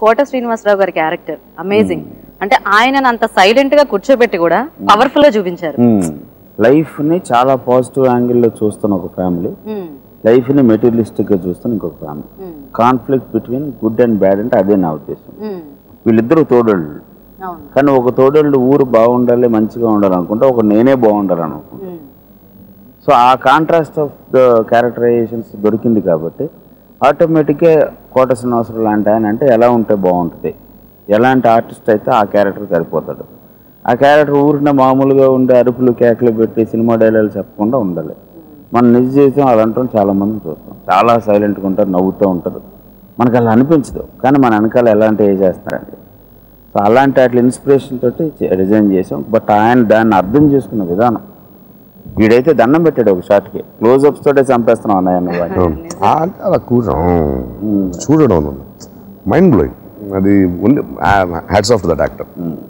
కోట శ్రీనివాసరావు గారి character amazing అంటే ఆయనను అంత సైలెంట్ గా కూర్చోబెట్టి కూడా పవర్ఫుల్ గా చూపించారు లైఫ్ని చాలా పాజిటివ్ యాంగిల్లో చూస్తున్న ఒక ఫ్యామిలీ ఉమ్, లైఫ్ని మెటీరియలిస్టిక్గా చూస్తున్న ఇంకొక family um, conflict between good and bad అంటే అదే నా ఉద్దేశం ఉమ్, వీళ్ళిద్దరూ తోడళ్ళు అవును కానీ ఒక తోడళ్ళు ఊరు బాగుండాలి మంచిగా ఉండాలి అనుకుంటే ఒక నేనే బాగుండాలి అనుకుంటా um, so uh contrast of the characterizations దొరికింది కాబట్టి ఆటోమేటిక్గా కోట శ్రీనివాసరావు లాంటి ఆయన అంటే ఎలా ఉంటే బాగుంటుంది ఎలాంటి ఆర్టిస్ట్ అయితే ఆ క్యారెక్టర్ సరిపోతాడు ఆ క్యారెక్టర్ ఊరిన మామూలుగా ఉండే అరుపులు కేకలు పెట్టి సినిమా డైలాగులు చెప్పకుండా ఉండాలి మన నిజ జీవితం అలాంటి చాలా మంది చూస్తాం చాలా సైలెంట్గా ఉంటారు నవ్వుతూ ఉంటారు మనకు అలా అనిపించదు కానీ మన వెనకాల ఎలాంటి ఏ చేస్తున్నారండి సో అలాంటి అట్లా ఇన్స్పిరేషన్ తోటి డిజైన్ చేసాం బట్ ఆయన దాన్ని అర్థం చేసుకున్న విధానం వీడైతే దండం పెట్టాడు ఒక షాట్కి క్లోజ్అప్స్ తోటే చంపేస్తున్నాం అన్నయ్య నువ్వు అని. ఆ అంటే అలా కూర్చో చూడడం మైండ్ బ్లోయింగ్ అది hats off that actor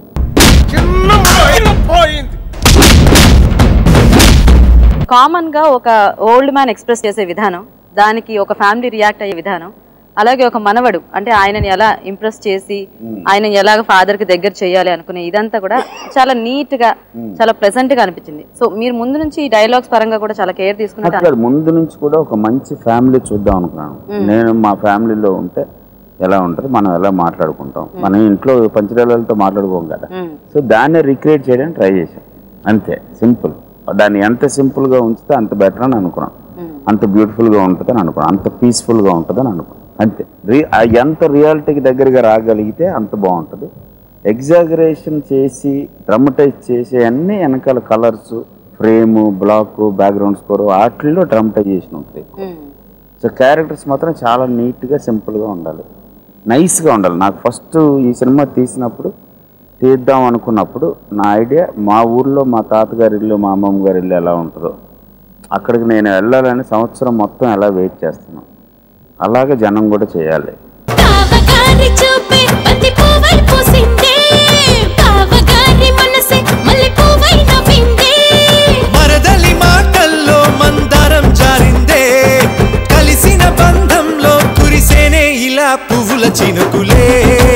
common గా ఒక ఓల్డ్ మ్యాన్ ఎక్స్ప్రెస్ చేసే విధానం దానికి ఒక ఫ్యామిలీ రియాక్ట్ అయ్యే విధానం అలాగే ఒక మనవడు అంటే ఆయనని ఎలా ఇంప్రెస్ చేసి ఆయన ఎలాగ ఫాదర్ కి దగ్గర చేయాలి అనుకునే ఇదంతా కూడా చాలా నీట్ గా చాలా ప్లెజెంట్ గా అనిపించింది సో మీరు ముందు నుంచి ఈ డైలాగ్స్ పరంగా కూడా చాలా కేర్ తీసుకున్నట్టు అట్లా ముందు నుంచి కూడా ఒక మంచి ఫ్యామిలీ చూద్దాం అనుకున్నాను నేను మా ఫ్యామిలీలో ఉంటే ఎలా ఉంటుంది మనం ఎలా మాట్లాడుకుంటాం మన ఇంట్లో పంచడాలతో మాట్లాడుకోం కదా మ్మ్. సో దాన్ని రిక్రియేట్ చేయడానికి ట్రై చేశాం అంతే సింపుల్ దాన్ని ఎంత సింపుల్గా ఉంచితే అంత బెటర్ అని అనుకున్నాను అంత బ్యూటిఫుల్గా ఉంటుంది అని అనుకున్నాను అంత పీస్ఫుల్గా ఉంటుంది అని అనుకున్నాను అంతే రి ఆ ఎంత రియాలిటీకి దగ్గరగా రాగలిగితే అంత బాగుంటుంది ఎగ్జాగరేషన్ చేసి డ్రమటైజ్ చేసి అన్ని వెనకాల colours frame black background score వాటిల్లో డ్రమటైజేషన్ ఉంటుంది మ్మ్. సో క్యారెక్టర్స్ మాత్రం చాలా నీట్గా సింపుల్గా ఉండాలి నైస్గా ఉండాలి నాకు ఫస్ట్ ఈ సినిమా తీసినప్పుడు తీద్దాం అనుకున్నప్పుడు నా ఐడియా మా ఊర్లో మా తాతగారి ఇల్లు మా అమ్మమ్మ గారి ఇల్లు ఎలా ఉంటుందో అక్కడికి నేను వెళ్ళాలని సంవత్సరం మొత్తం ఎలా వెయిట్ చేస్తున్నాను అలాగే జనం కూడా చేయాలి కావగారి చూపే బంతి పువ్వై పూసిందే కావగారి మనసే మల్లె పువ్వై నవ్విందే మరదలి మాటల్లో మందారం జారిందే కలిసిన బంధంలో కురిసేనే ఇలా పువ్వుల చినుకులే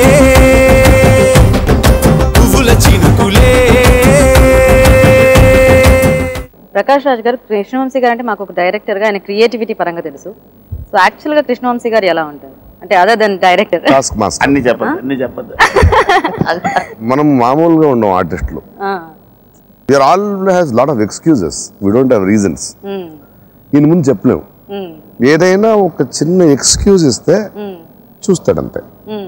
పువ్వుల చినుకులే ప్రకాష్ రాజ్ గారు కృష్ణవంశీ గారు అంటే మాకు ఒక డైరెక్టర్ గా ఆయన క్రియేటివిటీ పరంగా తెలుసు సో యాక్చువల్ గా కృష్ణవంశీ గారు ఎలా ఉంటారు అంటే other than director task master అన్ని చెప్పదు అన్ని చెప్పద్దు మనం మామూలుగా ఉండం ఆర్టిస్టులు we are all has lot of excuses we don't have reasons దీని ముందు చెప్పలేము ఏదైనా ఒక చిన్న ఎక్స్క్యూజ్ ఇస్తే చూస్తాడంతే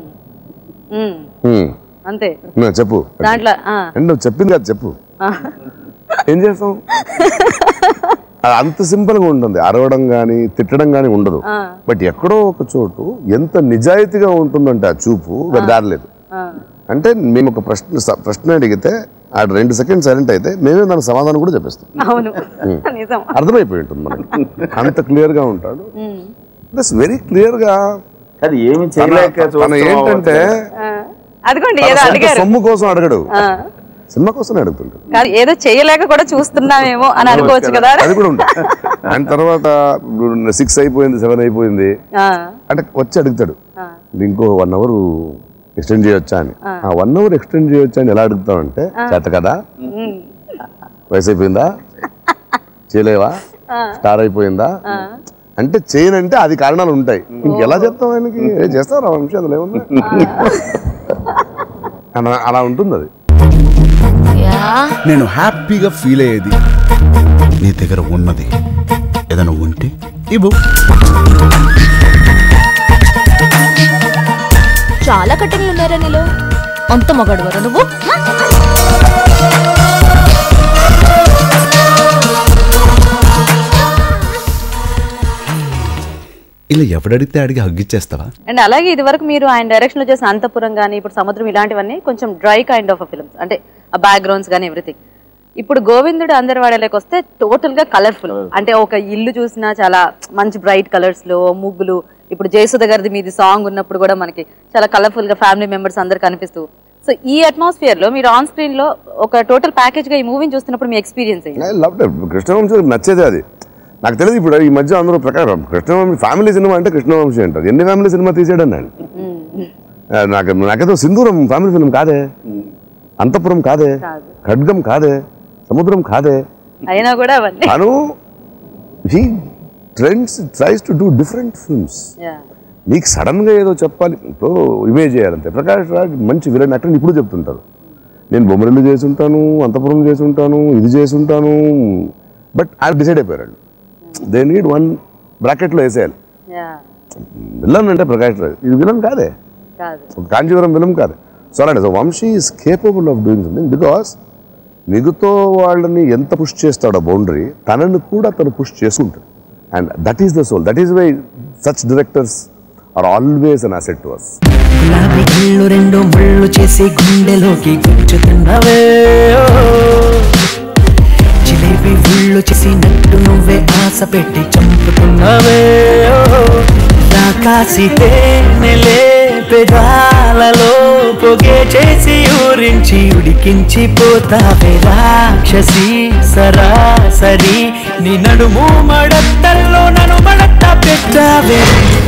హ్మ్. అంతే నా చెప్పు దాంట్లో ఆ, అంటే నువ్వు చెప్పింది కదా చెప్పు ఏం చేస్తాం అది అంత సింపుల్ గా ఉంటుంది అరవడం కానీ తిట్టడం కానీ ఉండదు బట్ ఎక్కడో ఒక చోటు ఎంత నిజాయితీగా ఉంటుందంటే ఆ చూపు వేరే దారి లేదు ఆ, అంటే మేము ఒక ప్రశ్న స- ప్రశ్న అడిగితే ఆ రెండు సెకండ్ సైలెంట్ అయితే మేమే దానికి సమాధానం కూడా చెప్పేస్తాం అవును నిజం అర్థమైపోయి ఉంటుంది మనకి అంత క్లియర్ గా ఉంటాడు దట్స్ వెరీ క్లియర్ గా అది ఏమి చేయలేక తన చూస్తున్నాం ఏంటంటే ఆ, అదిగోండి తన ఏదో సొంత అడిగారు సొమ్ము కోసం అడగడు ఆ, సినిమా కోసం అడుగుతుంటాడు కాదు, ఏదో చేయలేక కూడా చూస్తున్నామేమో అని అనుకోవచ్చు కదా అది కూడా ఉంటుంది అండ్ తర్వాత సిక్స్ అయిపోయింది సెవెన్ అయిపోయింది ఆ, అంటే వచ్చి అడుగుతాడు ఆ, ఇంకో వన్ అవర్ ఎక్స్టెండ్ చేయొచ్చా అని ఆ వన్ అవర్ ఎక్స్టెండ్ చేయొచ్చా అని ఎలా అడుగుతామంటే చేత కదా ఉమ్, వయసు అయిపోయిందా చేయలేవా స్టార్ అయిపోయిందా అంటే చేయనంటే అది కారణాలు ఉంటాయి ఇంకెలా చెప్తాం ఆయనకి ఏ చేస్తావు రా వంశీ అందులో ఏముంది అలా- అలా ఉంటుంది అది నేను హ్యాపీగా ఫీల్ అయ్యేది నీ దగ్గర ఉన్నది ఏదైనా ఉంటే ఇవ్వు చాలా కట్టెలు ఉన్నారా నీలో అంత మగడువరా నువ్వు ఇలా ఎవడడిగితే అడిగి హగ్గిచ్చేస్తావా అండ్ అలాగే ఇది వరకు మీరు ఆయన డైరెక్షన్ లో చేసిన అంతపురం కానీ ఇప్పుడు సముద్రం ఇలాంటివన్నీ కొంచెం డ్రై కైండ్ ఆఫ్ ఫిల్మ్స్ అంటే ఆ బ్యాక్గ్రౌండ్స్ కానీ ఎవ్రీథింగ్ ఇప్పుడు గోవిందుడు అందరివాడలోకి వస్తే టోటల్ గా కలర్ఫుల్ అంటే ఒక ఇల్లు చూసినా చాలా మంచి బ్రైట్ కలర్స్ లో ముగ్గులు ఇప్పుడు జయసుధ గారిది మీది సాంగ్ ఉన్నప్పుడు కూడా మనకి చాలా కలర్ఫుల్ గా ఫ్యామిలీ మెంబర్స్ అందరు కనిపిస్తూ సో ఈ అట్మాస్ఫియర్ లో మీరు ఆన్ స్క్రీన్ లో ఒక టోటల్ ప్యాకేజ్ గా ఈ మూవీని చూస్తున్నప్పుడు మీ ఎక్స్పీరియన్స్ ఏంటి ఐ లవ్ కృష్ణవంశీ నచ్చేదే అది నాకు తెలియదు ఇప్పుడు ఈ మధ్య అందరూ ప్రకారం కృష్ణవంశీ ఫ్యామిలీ సినిమా అంటే కృష్ణవంశీ అంటారు ఎన్ని ఫ్యామిలీ సినిమా తీసాడని ఆ, నాకు నాకేదో సింధూరం ఫ్యామిలీ ఫిల్మ్ కాదే అంతపురం కాదే కాదు. ఖడ్గం కాదే సముద్రం కాదే అయినా కూడా అవన్నీ తను he trends tries to do different films Yeah. నీకు సడన్ గా ఏదో చెప్పాలి ఇప్పుడు ఇమేజ్ చేయాలంటే ప్రకాష్ రాజ్ మంచి విలన్ యాక్టర్ ఇప్పుడు చెప్తుంటారు నేను బొమ్మరిల్లు చేసి ఉంటాను అంతపురం చేసి ఉంటాను ఇది చేసి ఉంటాను బట్ ఆయన డిసైడ్ అయిపోయారు దే నీడ్ వన్ బ్రాకెట్లో వేసేయాలి Yeah. విలన్ అంటే ప్రకాష్ రాజ్ ఇది విలన్ కాదే కాదు ఒక కాంచీవరం విలన్ కాదు సో అలాంటి so Vamsi is capable of doing something because మిగతా వాళ్ళని ఎంత పుష్ చేస్తాడో బౌండరీ తనని కూడా తను పుష్ చేసుకుంటాడు and that is the soul that is why such directors are always an asset to us గులాబీ కళ్ళు రెండు ముళ్ళు చేసి గుండెలోకి గుచ్చుతున్నవే ఓ. జిలేబీ ఉళ్ళు చేసి నట్టు నువ్వే ఆశ పెట్టి చంపుతున్నవే ఓ. రాకాసి తేనెలే పెదాలలో పొగే చేసి ఊరించి ఉడికించి పోతావే రాక్షసి సరాసరి నీ నడుము మడత్తల్లో నన్ను మడత్త పెట్టావే